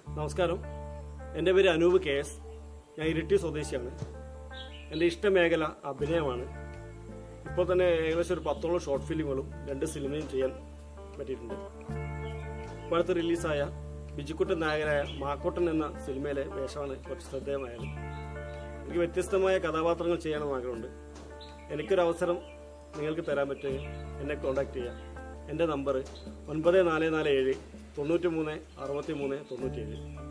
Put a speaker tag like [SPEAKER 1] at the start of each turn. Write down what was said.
[SPEAKER 1] നമസ്കാരം എൻ്റെ പേര് അനൂപ് കെ എസ് ഞാൻ ഇരിട്ടി സ്വദേശിയാണ് എൻ്റെ ഇഷ്ടമേഖല അഭിനയമാണ് ഇപ്പോൾ തന്നെ ഏകദേശം ഒരു പത്തോളം ഷോർട്ട് ഫിലിമുകളും രണ്ട് സിനിമയും ചെയ്യാൻ പറ്റിയിട്ടുണ്ട് ഇപ്പോൾ അടുത്ത് റിലീസായ ബിജുക്കുട്ടൻ നായകനായ മാക്കോട്ടൻ എന്ന സിനിമയിലെ വേഷമാണ് കുറച്ച് ശ്രദ്ധേയമായത് എനിക്ക് വ്യത്യസ്തമായ കഥാപാത്രങ്ങൾ ചെയ്യണമെന്ന് ആഗ്രഹമുണ്ട് എനിക്കൊരു അവസരം നിങ്ങൾക്ക് തരാൻ പറ്റുക എന്നെ കോൺടാക്ട് ചെയ്യാം എൻ്റെ നമ്പർ ഒൻപത് നാല് നാല് ഏഴ് തൊണ്ണൂറ്റി മൂന്ന് അറുപത്തി മൂന്ന് തൊണ്ണൂറ്റി ഏഴ്